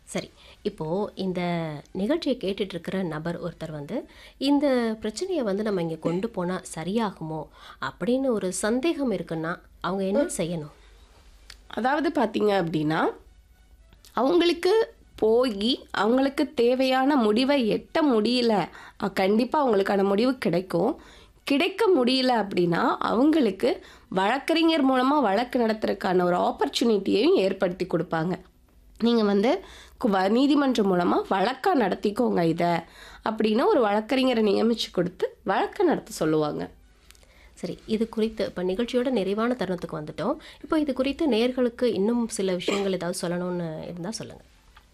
சரி இப்போது இந்த நிகழ்ச்சியை கேட்டுட்டு இருக்கிற நபர் ஒருத்தர் வந்து இந்த பிரச்சனையை வந்து நம்ம இங்கே கொண்டு போனால் சரியாகுமோ அப்படின்னு ஒரு சந்தேகம் இருக்குன்னா அவங்க என்ன செய்யணும் அதாவது பார்த்தீங்க அப்படின்னா அவங்களுக்கு போய் அவங்களுக்கு தேவையான முடிவை எட்ட முடியல கண்டிப்பாக அவங்களுக்கான முடிவு கிடைக்கும் கிடைக்க முடியல அப்படின்னா அவங்களுக்கு வழக்கறிஞர் மூலமாக வழக்கு நடத்துறதுக்கான ஒரு ஆப்பர்ச்சுனிட்டியையும் ஏற்படுத்தி கொடுப்பாங்க நீங்கள் வந்து கு- வ- நீதிமன்றம் மூலமாக வழக்காக நடத்திக்கோங்க இதை அப்படின்னு ஒரு வழக்கறிஞரை நியமித்து கொடுத்து வழக்கை நடத்த சொல்லுவாங்க சரி இது குறித்து இப்போ நிகழ்ச்சியோட நிறைவான தருணத்துக்கு வந்துட்டோம் இப்போ இது குறித்து நேயர்களுக்கு இன்னும் சில விஷயங்கள் ஏதாவது சொல்லணும்னு இருந்தால் சொல்லுங்கள்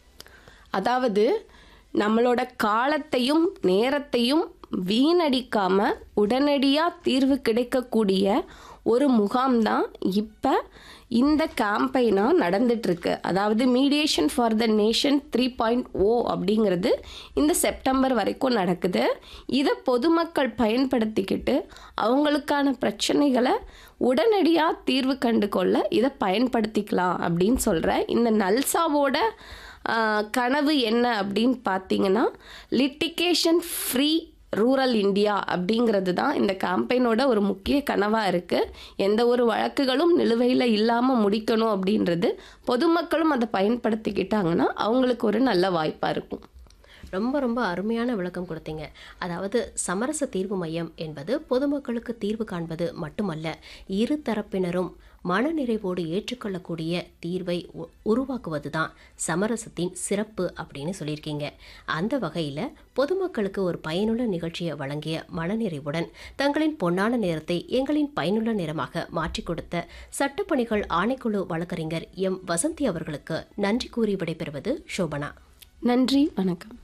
அதாவது நம்மளோட காலத்தையும் நேரத்தையும் வீணடிக்காம உடனடியாக தீர்வு கிடைக்கக்கூடிய ஒரு முகாம் தான் இப்போ இந்த கேம்பெயினாக நடந்துட்டுருக்கு அதாவது mediation for the nation three point O அப்படிங்கிறது இந்த செப்டம்பர் வரைக்கும் நடக்குது இதை பொதுமக்கள் பயன்படுத்திக்கிட்டு அவங்களுக்கான பிரச்சனைகளை உடனடியாக தீர்வு கண்டு கொள்ள இதை பயன்படுத்திக்கலாம் அப்படின்னு சொல்கிறேன் இந்த நல்சாவோட ஆஹ் கனவு என்ன அப்படின்னு பார்த்தீங்கன்னா லிட்டிகேஷன் ஃப்ரீ ரூரல் இந்தியா அப்படிங்கிறது தான் இந்த கேம்பெயினோட ஒரு முக்கிய கனவாக இருக்குது எந்த ஒரு வழக்குகளும் நிலுவையில் இல்லாமல் முடிக்கணும் அப்படின்றது பொதுமக்களும் அதை பயன்படுத்திக்கிட்டாங்கன்னா அவங்களுக்கு ஒரு நல்ல வாய்ப்பாக இருக்கும் ரொம்ப ரொம்ப அருமையான விளக்கம் கொடுத்தீங்க அதாவது சமரச தீர்வு மையம் என்பது பொதுமக்களுக்கு தீர்வு காண்பது மட்டுமல்ல இரு தரப்பினரும் மனநிறைவோடு ஏற்றுக்கொள்ளக்கூடிய தீர்வை உ- உருவாக்குவதுதான் சமரசத்தின் சிறப்பு அப்படின்னு சொல்லியிருக்கீங்க அந்த வகையில் பொதுமக்களுக்கு ஒரு பயனுள்ள நிகழ்ச்சியை வழங்கிய மனநிறைவுடன் தங்களின் பொன்னான நேரத்தை எங்களின் பயனுள்ள நேரமாக மாற்றிக் கொடுத்த சட்டப்பணிகள் ஆணைக்குழு வழக்கறிஞர் எம் வசந்தி அவர்களுக்கு நன்றி கூறி விடைபெறுவது சோபனா நன்றி வணக்கம்